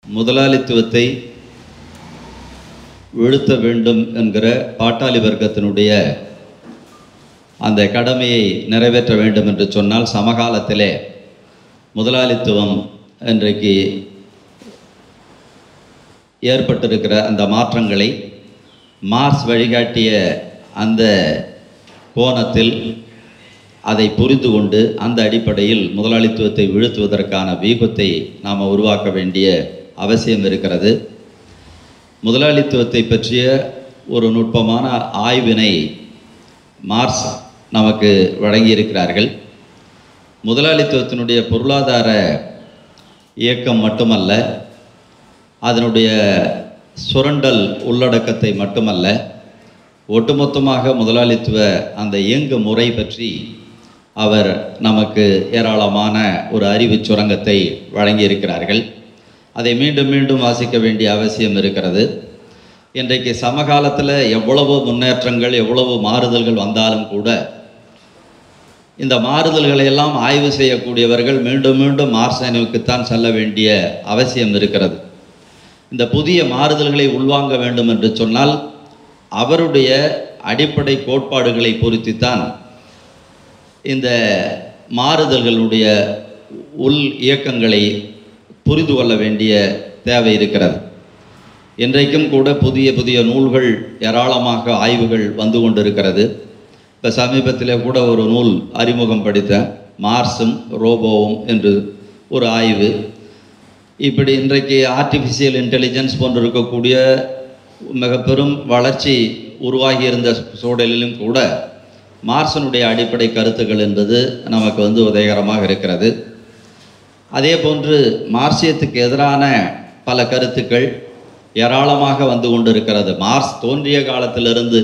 முதலாளித்துவத்தை வீழ்த்த வேண்டும் என்கிற பாட்டாளி வர்க்கத்தினுடைய அந்த கடமையை நிறைவேற்ற வேண்டும் என்று சொன்னால் சமகாலத்திலே முதலாளித்துவம் இன்றைக்கு ஏற்பட்டிருக்கிற அந்த மாற்றங்களை மார்ஸ் வழிகாட்டிய அந்த கோணத்தில் அதை புரிந்து கொண்டு அந்த அடிப்படையில் முதலாளித்துவத்தை வீழ்த்துவதற்கான வியூகத்தை நாம் உருவாக்க வேண்டிய அவசியம் இருக்கிறது முதலாளித்துவத்தை பற்றிய ஒரு நுட்பமான ஆய்வினை மார்ஸ் நமக்கு வழங்கியிருக்கிறார்கள் முதலாளித்துவத்தினுடைய பொருளாதார இயக்கம் மட்டுமல்ல அதனுடைய சுரண்டல் உள்ளடக்கத்தை மட்டுமல்ல ஒட்டுமொத்தமாக முதலாளித்துவ அந்த இயங்கு முறை பற்றி அவர் நமக்கு ஏராளமான ஒரு அறிவு சுரங்கத்தை வழங்கியிருக்கிறார்கள் அதை மீண்டும் மீண்டும் வாசிக்க வேண்டிய அவசியம் இருக்கிறது இன்றைக்கு சமகாலத்தில் எவ்வளவு முன்னேற்றங்கள் எவ்வளவு மாறுதல்கள் வந்தாலும் கூட இந்த மாறுதல்களை எல்லாம் ஆய்வு செய்யக்கூடியவர்கள் மீண்டும் மீண்டும் மார்சனுக்குத்தான் செல்ல வேண்டிய அவசியம் இருக்கிறது இந்த புதிய மாறுதல்களை உள்வாங்க வேண்டும் என்று சொன்னால் அவருடைய அடிப்படை கோட்பாடுகளை பொறுத்துத்தான் இந்த மாறுதல்களுடைய உள் இயக்கங்களை புரிந்து கொள்ள வேண்டிய தேவை இருக்கிறது இன்றைக்கும் கூட புதிய புதிய நூல்கள் ஏராளமாக ஆய்வுகள் வந்து கொண்டிருக்கிறது இப்போ சமீபத்தில் கூட ஒரு நூல் அறிமுகம் படித்தேன் மார்ஸும் ரோபோவும் என்று ஒரு ஆய்வு இப்படி இன்றைக்கு ஆர்டிஃபிஷியல் இன்டெலிஜென்ஸ் போன்று இருக்கக்கூடிய மிக பெரும் வளர்ச்சி உருவாகி இருந்த சூழலிலும் கூட மார்சனுடைய அடிப்படை கருத்துக்கள் என்பது நமக்கு வந்து உதயகரமாக இருக்கிறது அதே போன்று மார்சியத்துக்கு எதிரான பல கருத்துக்கள் ஏராளமாக வந்து கொண்டிருக்கிறது மார்ஸ் தோன்றிய காலத்திலிருந்து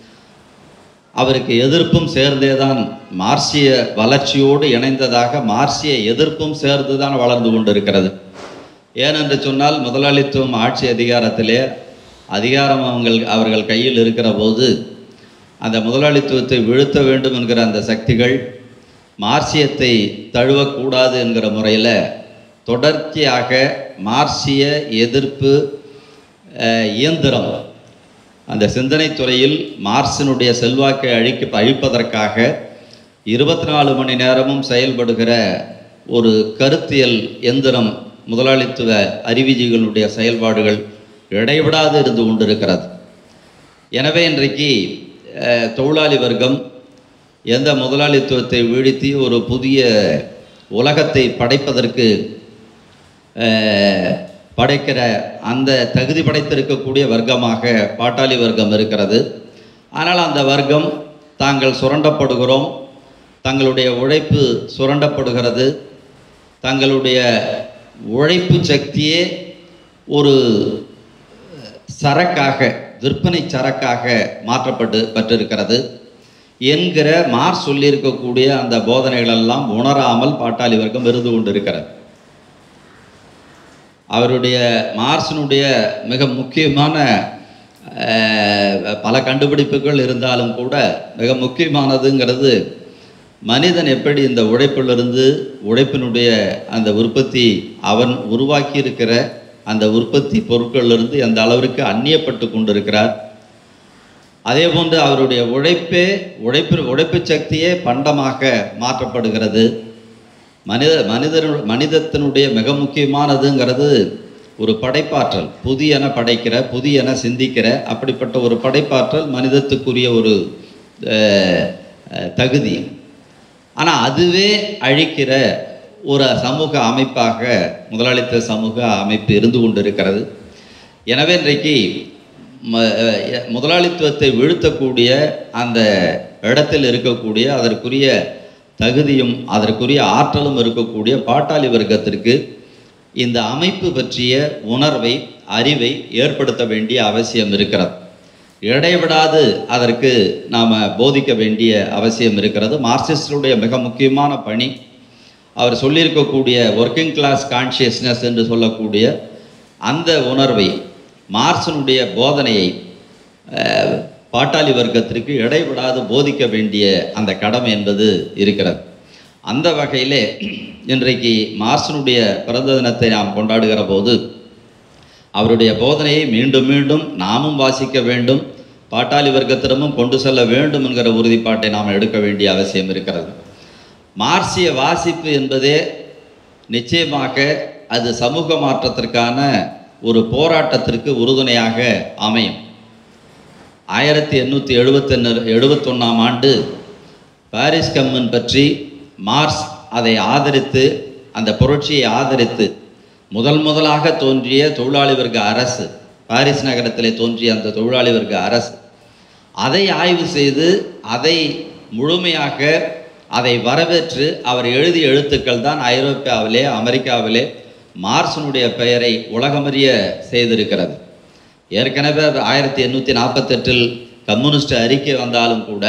அவருக்கு எதிர்ப்பும் சேர்ந்தே தான் மார்சிய வளர்ச்சியோடு இணைந்ததாக மார்சிய எதிர்ப்பும் சேர்ந்து தான் வளர்ந்து கொண்டிருக்கிறது ஏனென்று சொன்னால் முதலாளித்துவம் ஆட்சி அதிகாரத்திலே அதிகாரம் அவங்கள் அவர்கள் கையில் இருக்கிற போது அந்த முதலாளித்துவத்தை வீழ்த்த வேண்டும் என்கிற அந்த சக்திகள் மார்சியத்தை தழுவக்கூடாது என்கிற முறையில் தொடர்ச்சியாக மார்சிய எதிர்ப்பு அஹ், இயந்திரம் அந்த சிந்தனை துறையில் மார்சினுடைய செல்வாக்கை அழிக்க அழிப்பதற்காக இருபத்தி நாலு மணி நேரமும் செயல்படுகிற ஒரு கருத்தியல் எந்திரம் முதலாளித்துவ அறிவிஜிகளுடைய செயல்பாடுகள் இடைவிடாது இருந்து கொண்டிருக்கிறது எனவே இன்றைக்கு அஹ், தொழிலாளி வர்க்கம் எந்த முதலாளித்துவத்தை வீழ்த்தி ஒரு புதிய உலகத்தை படைப்பதற்கு அஹ், படைக்கிற அந்த தகுதி படைத்திருக்கக்கூடிய வர்க்கமாக பாட்டாளி வர்க்கம் இருக்கிறது ஆனால் அந்த வர்க்கம் தாங்கள் சுரண்டப்படுகிறோம் தங்களுடைய உழைப்பு சுரண்டப்படுகிறது தங்களுடைய உழைப்பு சக்தியே ஒரு சரக்காக விற்பனை சரக்காக மாற்றப்பட்டு பட்டிருக்கிறது என்கிற மார்ஸ் சொல்லியிருக்கக்கூடிய அந்த போதனைகளெல்லாம் உணராமல் பாட்டாளி வர்க்கம் இருந்து கொண்டிருக்கிறது அவருடைய மார்ஸினுடைய மிக முக்கியமான அஹ், பல கண்டுபிடிப்புகள் இருந்தாலும் கூட மிக முக்கியமானதுங்கிறது மனிதன் எப்படி இந்த உழைப்பிலிருந்து உழைப்பினுடைய அந்த உற்பத்தி அவன் உருவாக்கி இருக்கிற அந்த உற்பத்தி பொருட்களிலிருந்து எந்த அளவிற்கு அந்நியப்பட்டு கொண்டிருக்கிறார் அதே போன்று அவருடைய உழைப்பே உழைப்பு உழைப்பு சக்தியே பண்டமாக மாற்றப்படுகிறது மனித மனிதர் மனிதத்தினுடைய மிக முக்கியமானதுங்கிறது ஒரு படைப்பாற்றல் புதியன படைக்கிற புதியன சிந்திக்கிற அப்படிப்பட்ட ஒரு படைப்பாற்றல் மனிதத்துக்குரிய ஒரு அஹ், அஹ், தகுதி ஆனால் அதுவே அழிக்கிற ஒரு சமூக அமைப்பாக முதலாளித்துவ சமூக அமைப்பு இருந்து கொண்டிருக்கிறது எனவே இன்றைக்கு ம- அஹ் முதலாளித்துவத்தை வீழ்த்தக்கூடிய அந்த இடத்தில் இருக்கக்கூடிய அதற்குரிய தகுதியும் அதற்குரிய ஆற்றலும் இருக்கக்கூடிய பாட்டாளி வர்க்கத்திற்கு இந்த அமைப்பு பற்றிய உணர்வை அறிவை ஏற்படுத்த வேண்டிய அவசியம் இருக்கிறது இடைவிடாது அதற்கு நாம் போதிக்க வேண்டிய அவசியம் இருக்கிறது மார்க்சிஸ்டுடைய மிக முக்கியமான பணி அவர் சொல்லியிருக்கக்கூடிய ஒர்க்கிங் கிளாஸ் கான்ஷியஸ்னஸ் என்று சொல்லக்கூடிய அந்த உணர்வை மார்க்சினுடைய போதனையை அஹ், பாட்டாளி வர்க்கத்திற்கு இடைவிடாது போதிக்க வேண்டிய அந்த கடமை என்பது இருக்கிறது அந்த வகையிலே இன்றைக்கு மார்க்சினுடைய பிறந்த தினத்தை நாம் கொண்டாடுகிற போது அவருடைய போதனையை மீண்டும் மீண்டும் நாமும் வாசிக்க வேண்டும் பாட்டாளி வர்க்கத்திடமும் கொண்டு செல்ல வேண்டும் என்கிற உறுதிப்பாட்டை நாம் எடுக்க வேண்டிய அவசியம் இருக்கிறது மார்சிய வாசிப்பு என்பதே நிச்சயமாக அது சமூக மாற்றத்திற்கான ஒரு போராட்டத்திற்கு உறுதுணையாக அமையும் ஆயிரத்தி எண்ணூற்றி எழுபத்தொன்னு எழுபத்தொன்னாம் ஆண்டு பாரிஸ் கம்மன் பற்றி மார்ஸ் அதை ஆதரித்து அந்த புரட்சியை ஆதரித்து முதல் முதலாக தோன்றிய தொழிலாளி வர்க்க அரசு பாரிஸ் நகரத்திலே தோன்றிய அந்த தொழிலாளி வர்க்க அரசு அதை ஆய்வு செய்து அதை முழுமையாக அதை வரவேற்று அவர் எழுதிய எழுத்துக்கள் தான் ஐரோப்பாவிலே அமெரிக்காவிலே மார்ஸனுடைய பெயரை உலகமறிய செய்திருக்கிறது ஏற்கனவே ஆயிரத்தி எண்ணூற்றி நாற்பத்தெட்டில் கம்யூனிஸ்ட் அறிக்கை வந்தாலும் கூட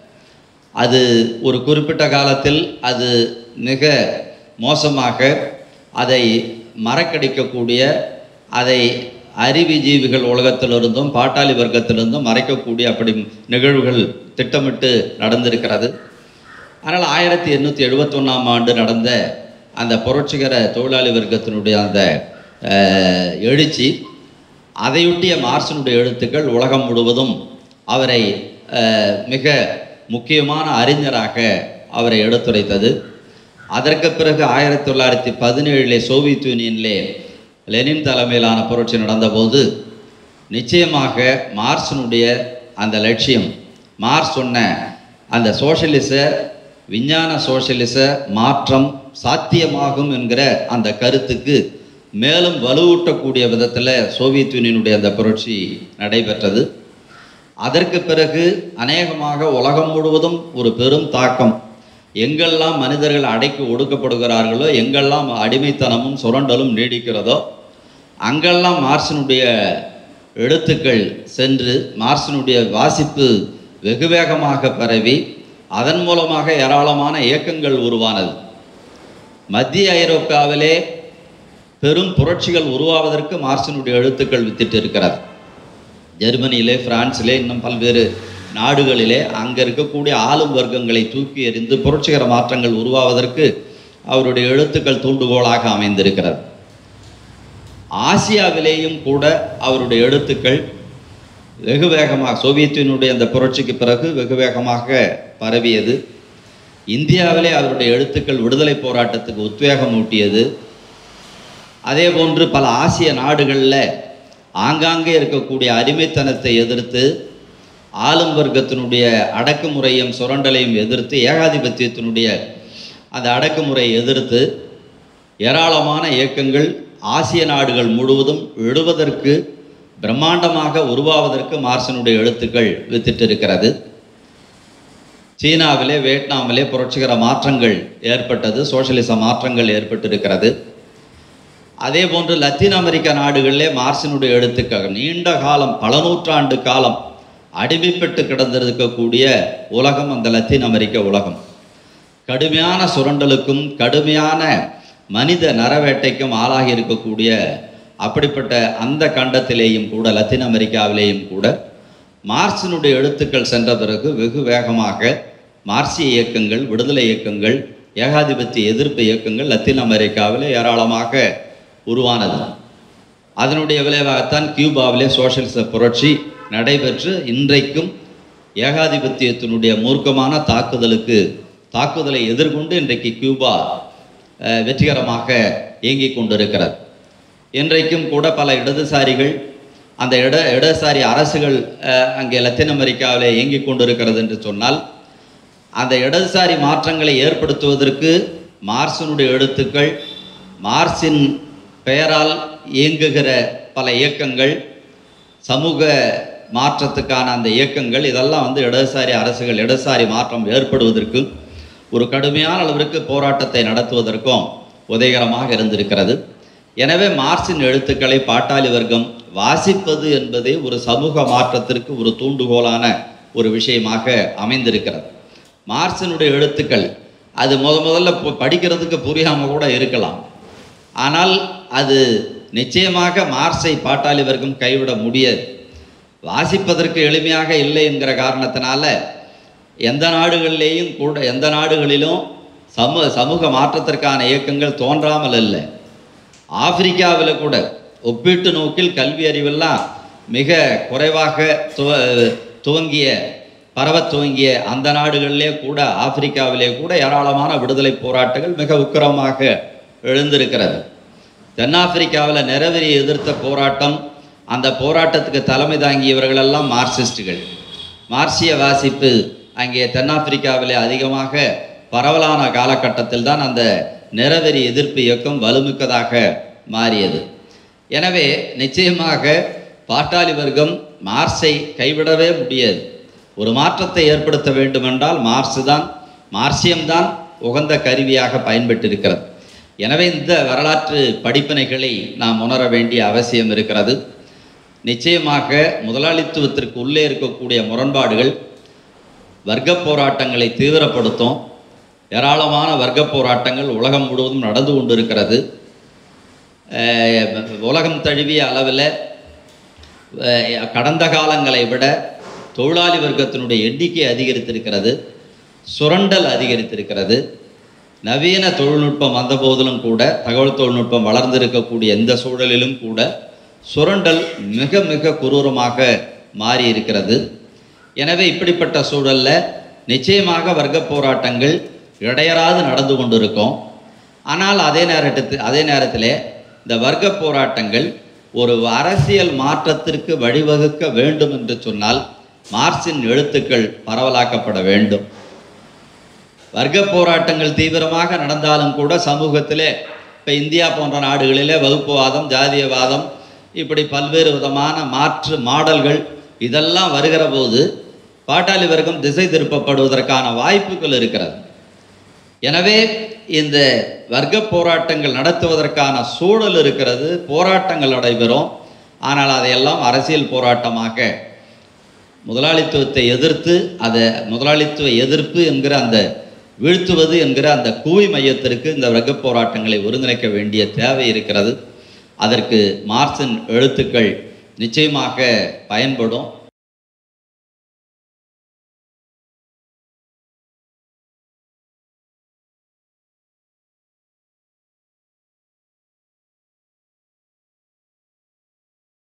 அது ஒரு குறிப்பிட்ட காலத்தில் அது மிக மோசமாக அதை மறக்கடிக்கக்கூடிய அதை அறிவுஜீவிகள் உலகத்திலிருந்தும் பாட்டாளி வர்க்கத்திலிருந்தும் மறைக்கக்கூடிய அப்படி நிகழ்வுகள் திட்டமிட்டு நடந்திருக்கிறது ஆனால் ஆயிரத்தி எண்ணூற்றி எழுபத்தொன்னாம் ஆண்டு நடந்த அந்த புரட்சிகர தொழிலாளி வர்க்கத்தினுடைய அந்த அஹ், எழுச்சி அதையொட்டிய மார்க்சினுடைய எழுத்துக்கள் உலகம் முழுவதும் அவரை அஹ், மிக முக்கியமான அறிஞராக அவரை எடுத்துரைத்தது அதற்கு பிறகு ஆயிரத்தி தொள்ளாயிரத்தி பதினேழிலே சோவியத் யூனியனிலே லெனின் தலைமையிலான புரட்சி நடந்தபோது நிச்சயமாக மார்க்சினுடைய அந்த லட்சியம் மார்க்ஸ் சொன்ன அந்த சோஷலிச விஞ்ஞான சோஷலிச மாற்றம் சாத்தியமாகும் என்கிற அந்த கருத்துக்கு மேலும் வலுவூட்டக்கூடிய விதத்தில் சோவியத் யூனியனுடைய அந்த புரட்சி நடைபெற்றது அதற்கு பிறகு அநேகமாக உலகம் முழுவதும் ஒரு பெரும் தாக்கம் எங்கெல்லாம் மனிதர்கள் அடைக்கு ஒடுக்கப்படுகிறார்களோ எங்கெல்லாம் அடிமைத்தனமும் சுரண்டலும் நீடிக்கிறதோ அங்கெல்லாம் மார்க்சினுடைய எழுத்துக்கள் சென்று மார்க்சினுடைய வாசிப்பு வெகு வேகமாக பரவி அதன் மூலமாக ஏராளமான இயக்கங்கள் உருவானது மத்திய ஐரோப்பாவிலே பெரும் புரட்சிகள் உருவாவதற்கு மார்க்சினுடைய எழுத்துக்கள் வித்திட்டு இருக்கிறது ஜெர்மனியிலே பிரான்சிலே இன்னும் பல்வேறு நாடுகளிலே அங்கே இருக்கக்கூடிய ஆளும் வர்க்கங்களை தூக்கி எறிந்து புரட்சிகர மாற்றங்கள் உருவாவதற்கு அவருடைய எழுத்துக்கள் தூண்டுகோலாக அமைந்திருக்கிறது ஆசியாவிலேயும் கூட அவருடைய எழுத்துக்கள் வெகு வேகமாக சோவியத்தினுடைய அந்த புரட்சிக்கு பிறகு வெகு வேகமாக பரவியது இந்தியாவிலே அவருடைய எழுத்துக்கள் விடுதலை போராட்டத்துக்கு உத்வேகம் ஊட்டியது அதே போன்று பல ஆசிய நாடுகளில் ஆங்காங்கே இருக்கக்கூடிய அடிமைத்தனத்தை எதிர்த்து ஆளும் வர்க்கத்தினுடைய அடக்குமுறையும் சுரண்டலையும் எதிர்த்து ஏகாதிபத்தியத்தினுடைய அந்த அடக்குமுறையை எதிர்த்து ஏராளமான இயக்கங்கள் ஆசிய நாடுகள் முழுவதும் எழுவதற்கு பிரம்மாண்டமாக உருவாவதற்கு மார்க்சினுடைய எழுத்துக்கள் வித்திட்டிருக்கிறது சீனாவிலே வியட்நாமிலே புரட்சிகர மாற்றங்கள் ஏற்பட்டது சோஷலிச மாற்றங்கள் ஏற்பட்டிருக்கிறது அதே போன்று லத்தீன் அமெரிக்க நாடுகளிலே மார்க்சினுடைய எழுத்துக்கள் நீண்ட காலம் பல நூற்றாண்டு காலம் அடிமைப்பட்டு கிடந்திருக்கக்கூடிய உலகம் அந்த லத்தீன் அமெரிக்க உலகம் கடுமையான சுரண்டலுக்கும் கடுமையான மனித நரவேட்டைக்கும் ஆளாகி இருக்கக்கூடிய அப்படிப்பட்ட அந்த கண்டத்திலேயும் கூட லத்தீன் அமெரிக்காவிலேயும் கூட மார்க்சினுடைய எழுத்துக்கள் சென்ற பிறகு வெகு வேகமாக மார்க்சிய இயக்கங்கள் விடுதலை இயக்கங்கள் ஏகாதிபத்திய எதிர்ப்பு இயக்கங்கள் லத்தீன் அமெரிக்காவிலே ஏராளமாக உருவானது அதனுடைய விளைவாகத்தான் கியூபாவிலே சோஷலிச புரட்சி நடைபெற்று இன்றைக்கும் ஏகாதிபத்தியத்தினுடைய மூர்க்கமான தாக்குதலுக்கு தாக்குதலை எதிர்கொண்டு இன்றைக்கு கியூபா அஹ், வெற்றிகரமாக இயங்கிக் கொண்டிருக்கிறது இன்றைக்கும் கூட பல இடதுசாரிகள் அந்த இட இடதுசாரி அரசுகள் அஹ், அங்கே லத்தீன் அமெரிக்காவிலே இயங்கிக் கொண்டிருக்கிறது என்று சொன்னால் அந்த இடதுசாரி மாற்றங்களை ஏற்படுத்துவதற்கு மார்க்சினுடைய எழுத்துக்கள் மார்க்சின் பெயரால் இயங்குகிற பல இயக்கங்கள் சமூக மாற்றத்துக்கான அந்த இயக்கங்கள் இதெல்லாம் வந்து இடதுசாரி அரசுகள் இடதுசாரி மாற்றம் ஏற்படுவதற்கு ஒரு கடுமையான அளவிற்கு போராட்டத்தை நடத்துவதற்கும் உதயகரமாக இருந்திருக்கிறது எனவே மார்க்சின் எழுத்துக்களை பாட்டாளி வர்க்கம் வாசிப்பது என்பதே ஒரு சமூக மாற்றத்திற்கு ஒரு தூண்டுகோலான ஒரு விஷயமாக அமைந்திருக்கிறது மார்க்சினுடைய எழுத்துக்கள் அது முத முதல்ல பு- படிக்கிறதுக்கு புரியாமல் கூட இருக்கலாம் ஆனால் அது நிச்சயமாக மார்க்ஸை பாட்டாளி வர்க்கம் கைவிட முடியாது வாசிப்பதற்கு எளிமையாக இல்லை என்கிற காரணத்தினால எந்த நாடுகளிலேயும் கூட எந்த நாடுகளிலும் சமூக சமூக மாற்றத்திற்கான இயக்கங்கள் தோன்றாமல் இல்லை ஆப்பிரிக்காவில் கூட ஒப்பீட்டு நோக்கில் கல்வி அறிவெல்லாம் மிக குறைவாக துவ துவங்கிய பரவத் துவங்கிய அந்த நாடுகளிலே கூட ஆப்பிரிக்காவிலே கூட ஏராளமான விடுதலை போராட்டங்கள் மிக உக்கிரமாக எழுந்திருக்கிறது தென்னாப்பிரிக்காவில் நிறவெறியை எதிர்த்த போராட்டம் அந்த போராட்டத்துக்கு தலைமை தாங்கியவர்களெல்லாம் மார்க்சிஸ்டுகள் மார்க்சிய வாசிப்பு அங்கே தென்னாப்பிரிக்காவிலே அதிகமாக பரவலான காலகட்டத்தில் தான் அந்த நிறவெறி எதிர்ப்பு இயக்கம் வலுமிக்கதாக மாறியது எனவே நிச்சயமாக பாட்டாளி வர்க்கம் மார்க்ஸை கைவிடவே முடியாது ஒரு மாற்றத்தை ஏற்படுத்த வேண்டுமென்றால் மார்க்ஸ் தான் மார்க்சியம்தான் உகந்த கருவியாக பயன்பட்டிருக்கிறது எனவே இந்த வரலாற்று படிப்பினைகளை நாம் உணர வேண்டிய அவசியம் இருக்கிறது நிச்சயமாக முதலாளித்துவத்திற்கு உள்ளே இருக்கக்கூடிய முரண்பாடுகள் வர்க்க போராட்டங்களை தீவிரப்படுத்தும் ஏராளமான வர்க்க போராட்டங்கள் உலகம் முழுவதும் நடந்து கொண்டிருக்கிறது அஹ் உலகம் தழுவிய அளவில் அஹ் கடந்த காலங்களை விட தொழிலாளி வர்க்கத்தினுடைய எண்ணிக்கை அதிகரித்திருக்கிறது சுரண்டல் அதிகரித்திருக்கிறது நவீன தொழில்நுட்பம் வந்த போதிலும் கூட தகவல் தொழில்நுட்பம் வளர்ந்திருக்கக்கூடிய எந்த சூழலிலும் கூட சுரண்டல் மிக மிக குரூரமாக மாறி இருக்கிறது எனவே இப்படிப்பட்ட சூழல்ல நிச்சயமாக வர்க்க போராட்டங்கள் இடையறாது நடந்து கொண்டிருக்கும் ஆனால் அதே நேரத்து அதே நேரத்தில் இந்த வர்க்க போராட்டங்கள் ஒரு அரசியல் மாற்றத்திற்கு வழிவகுக்க வேண்டும் என்று சொன்னால் மார்க்சின் எழுத்துக்கள் பரவலாக்கப்பட வேண்டும் வர்க்க போராட்டங்கள் தீவிரமாக நடந்தாலும் கூட சமூகத்திலே இப்போ இந்தியா போன்ற நாடுகளிலே வகுப்புவாதம் ஜாதியவாதம் இப்படி பல்வேறு விதமான மாற்று மாடல்கள் இதெல்லாம் வருகிற போது பாட்டாளி வர்க்கம் திசை திருப்பப்படுவதற்கான வாய்ப்புகள் இருக்கிறது எனவே இந்த வர்க்க போராட்டங்கள் நடத்துவதற்கான சூழல் இருக்கிறது போராட்டங்கள் நடைபெறும் ஆனால் அதையெல்லாம் அரசியல் போராட்டமாக முதலாளித்துவத்தை எதிர்த்து அதை முதலாளித்துவ எதிர்ப்பு என்கிற அந்த வீழ்த்துவது என்கிற அந்த கூவி மையத்திற்கு இந்த வர்க்க போராட்டங்களை ஒருங்கிணைக்க வேண்டிய தேவை இருக்கிறது அதற்கு மார்க்சின் எழுத்துக்கள் நிச்சயமாக பயன்படும்